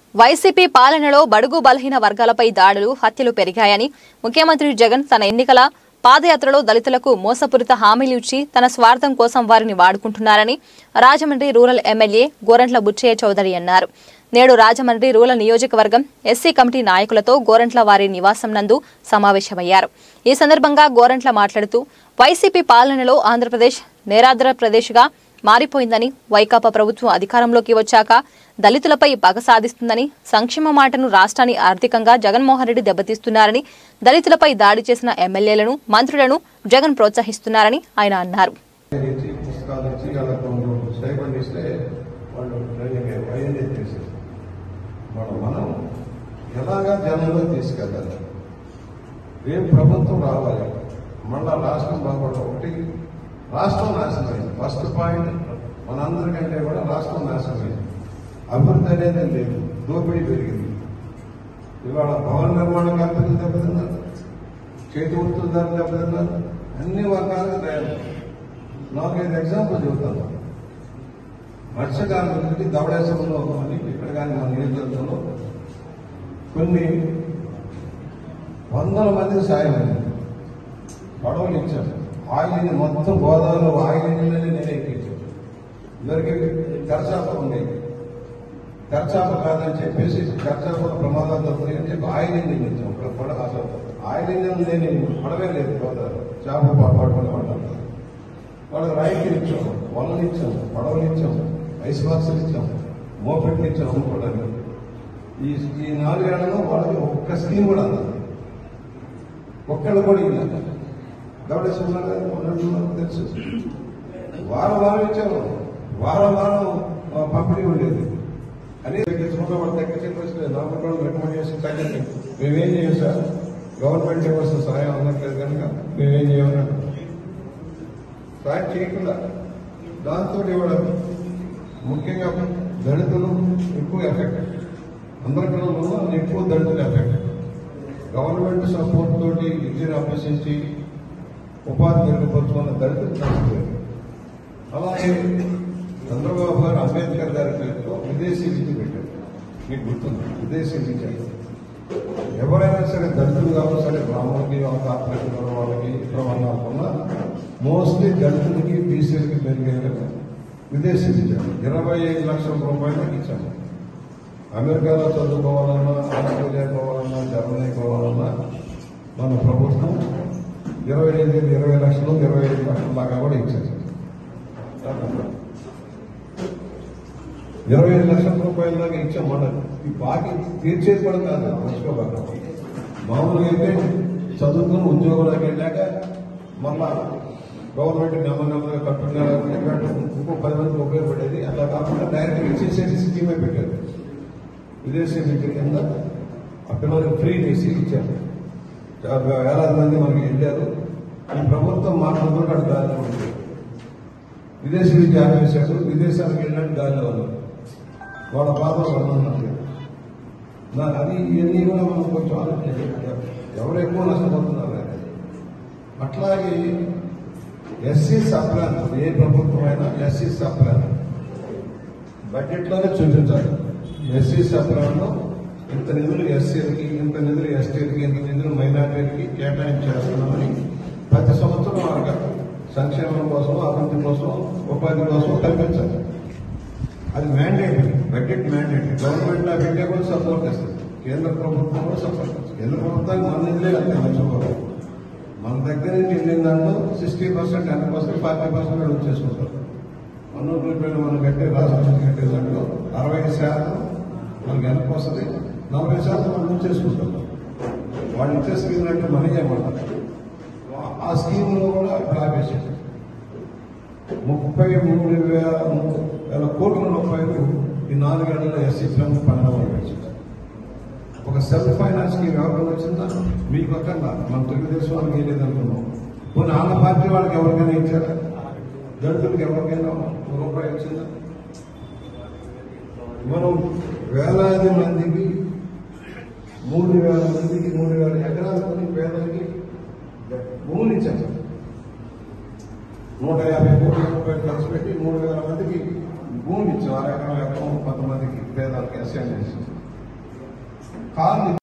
YCP పాలనలో బడుగు బలహీన వర్గాలపై దాడులు హత్యలు పెరిగాయని ముఖ్యమంత్రి జగన్ తన ఎన్నికల పాదయాత్రలో దళితులకు మోసపూరిత హామీలు ఇచ్చి తన స్వార్థం కోసం వారిని వాడుకుంటున్నారని రాజమండ్రి రూరల్ ఎమ్మెల్యే గోరంట్ల బుచ్చయ్య చౌదరి అన్నారు నేడు రాజమండ్రి రూరల్ నియోజకవర్గం ఎస్సీ కమిటీ నాయకులతో గోరంట్ల వారి నివాసం నందు సమావేశమయ్యారు ఈ సందర్భంగా గోరంట్ల మాట్లాడుతూ వైసీపీ పాలనలో ఆంధ్రప్రదేశ్ నేరాంధ్రప్రదేశ్గా మారిపోయిందని వైకాపా ప్రభుత్వం అధికారంలోకి వచ్చాక దళితులపై పగ సాధిస్తుందని సంక్షేమ మాటను రాష్ట్రాన్ని ఆర్థికంగా జగన్మోహన్ రెడ్డి దెబ్బతీస్తున్నారని దళితులపై దాడి చేసిన ఎమ్మెల్యేలను మంత్రులను జగన్ ప్రోత్సహిస్తున్నారని ఆయన అన్నారు ఇచ్చి పుస్తకాలు ఇచ్చి వాళ్ళకు స్టైపెండ్ ఇస్తే వాళ్ళు ట్రైనింగ్ అయ్యింది చేసేసి మనం మనం ఎలాగా జనంలో తీసుకెళ్ళాలి రేపు ప్రభుత్వం రావాలి మళ్ళా రాష్ట్రం బాగుపడడం ఒకటి రాష్ట్రం నాశనం అయింది ఫస్ట్ పాయింట్ మనందరికంటే కూడా రాష్ట్రం నాశనం అయింది అభివృద్ధి అనేది లేదు దోపిడీ పెరిగింది ఇవాళ భవన నిర్మాణ కార్మికులు దెబ్బతిన్నారు చేతి వృత్తుల ధరలు దెబ్బతిన్నారు అన్ని వర్గాలకు తయారు నాలుగైదు ఎగ్జాంపుల్ చెబుతాను మత్స్యకారులకి ధవళేశ్వరంలో కానీ ఇక్కడ కానీ మన నియోజకవర్గంలో కొన్ని వందల మంది సాయం అయింది పడవలు ఇచ్చాను ఆయిల్ మొత్తం గోదావరిలో ఆయిల్ నీళ్ళని నేనే ఎక్కించాను ఇద్దరికి తెరచాప ఉండేది తెరచాప కాదని చెప్పేసి తెరచాపల ప్రమాదాలు తప్పుతాయని చెప్పి ఆయిల్ ఇంజిన్ ఇచ్చాం ఇక్కడ పడ అసలు ఆయిల్ ఇంజిన్ లేని పడవే లేదు గోదావరి చేప పట్టుకునే వాళ్ళం వాళ్ళకి రైతులు ఇచ్చాం వలలు ఇచ్చాం పడవలు ఇచ్చాం ఐస్ బాక్సులు ఇచ్చాం మోపెట్లు ఇచ్చాం అమ్ముకోవడానికి ఈ ఈ నాలుగేళ్లలో వాళ్ళకి ఒక్క స్కీమ్ కూడా అందదు ఒక్కళ్ళు కూడా ఇవ్వలేదు గౌడేశ్వర తెలుసు వారం వారం ఇచ్చాము వారం వారం ఆ, పంపిణీ ఉండేది అని తగ్గించుకుంటే వాళ్ళు తగ్గించే నామకరణం రికమెండ్ చేసి తగ్గింది మేమేం చేయం సార్ గవర్నమెంట్ ఇవ్వాల్సిన సహాయం అందట్లేదు కనుక మేమేం చేయమన్నాడు సాయం చేయకుండా దాంతో ఇవ్వడం ముఖ్యంగా దళితులు ఎక్కువ ఎఫెక్ట్ అందరికన్నా ఉన్న ఎక్కువ దళితులు ఎఫెక్ట్ గవర్నమెంట్ సపోర్ట్ తోటి విద్యను అభ్యసించి ఉపాధి మెరుగుపరుచుకున్న దళితులు చనిపోయారు అలాగే చంద్రబాబు గారు అంబేద్కర్ గారి పేరుతో విదేశీ విద్య పెట్టారు మీకు గుర్తుంది విదేశీ విద్య ఎవరైనా సరే దళితులు కావాలి సరే బ్రాహ్మణులకి కార్పొరేట్ వాళ్ళకి ఇతర వర్గాలకున్న మోస్ట్లీ దళితులకి బీసీలకి పెరిగేలాగా విదేశీ విద్య ఇరవై ఐదు లక్షల రూపాయలకి ఇచ్చాము అమెరికాలో చదువుకోవాలన్నా ఆస్ట్రేలియా పోవాలన్నా జర్మనీ పోవాలన్నా మన ప్రభుత్వం ఇరవై ఐదు ఇరవై లక్షలు ఇరవై ఐదు లక్షల దాకా కూడా ఇచ్చారు ఇరవై ఐదు లక్షల రూపాయల దాకా ఇచ్చాం మన ఈ బాకీ తీర్చేది కూడా కాదు మర్చిపోబాక మామూలుగా అయితే చదువుకుని ఉద్యోగంలోకి వెళ్ళాక మళ్ళా గవర్నమెంట్ నెమ్మది నెమ్మదిగా కట్టుకునే ఇంకో పది మందికి ఉపయోగపడేది అట్లా కాకుండా డైరెక్ట్ ఇచ్చేసేసి స్కీమే పెట్టారు విదేశీ విద్య కింద ఆ పిల్లలకి ఫ్రీ చేసి ఇచ్చారు చాలా వేలాది మంది మనకి వెళ్ళారు ఈ ప్రభుత్వం మాట్లాడుతూ అక్కడ గాలిలో ఉంది విదేశీ విద్య ఆపేశారు విదేశాలకు వెళ్ళినట్టు గాలిలో ఉన్నారు వాళ్ళ బాధలు వాళ్ళు ఉన్నారు నా- అది ఇవన్నీ కూడా మనం కొంచెం ఆలోచించాలి ఎవరు ఎక్కువ నష్టపోతున్నారు అనేది. అట్లాగే ఎస్సీ సప్లాన్ ఏ ప్రభుత్వం అయినా ఎస్సీ సప్లాన్ బడ్జెట్లోనే చూపించాలి ఎస్సీ సప్లాన్లో ఇంత నిధులు ఎస్సీలకి ఇంత నిధులు ఎస్టీలకి ఇంత నిధులు మైనార్టీలకి కేటాయించేస్తున్నామని ప్రతి సంవత్సరం వాళ్ళకి సంక్షేమం కోసం అభివృద్ధి కోసం ఉపాధి కోసం కల్పించాలి అది mandate budget mandate government of India కూడా సపోర్ట్ చేస్తుంది కేంద్ర ప్రభుత్వం కూడా సపోర్ట్ చేస్తుంది కేంద్ర ప్రభుత్వానికి మన నిధులే వెళ్తాయి మర్చిపోవాలి మన దగ్గర నుంచి వెళ్ళిన దాంట్లో sixty percent hundred percent forty percent వాళ్ళు చేసుకుంటారు పన్ను రూపాయలు మనం కట్టే రాష్ట్రం కట్టే దాంట్లో అరవై శాతం మనకి వెనక్కి వస్తుంది నలభై శాతం మనం ఉంచేసుకుంటాం వాళ్ళు ఇచ్చే స్కీమ్ అంటే మనీ చేయమంటారు ఆ స్కీమ్లో కూడా ఇప్పుడు ఆపేసారు ముప్పై మూడు వేల వేల కోట్ల రూపాయలు ఈ నాలుగేళ్లలో ఎస్సీ ఫండ్ పండుగ పెట్టారు ఒక సెల్ఫ్ ఫైనాన్స్ స్కీమ్ ఎవరికైనా వచ్చిందా మీకు ఒక్కన్నా మన తెలుగుదేశం వాళ్ళకి ఏం లేదనుకున్నాం పోనీ ఆంధ్ర పార్టీ వాళ్ళకి ఎవరికైనా ఇచ్చారా దళితులకు ఎవరికైనా ఒక రూపాయి వచ్చిందా మనం వేలాది మందికి మూడు వేల మందికి మూడు వేల ఎకరాల మంది పేదలకి భూములు ఇచ్చారు నూట యాభై కోట్ల రూపాయలు ఖర్చు పెట్టి మూడు వేల మందికి భూమి ఇచ్చాం అర ఎకరం ఎకరం కొంతమందికి పేదలకి అసైన్ చేసి కాళ్ళు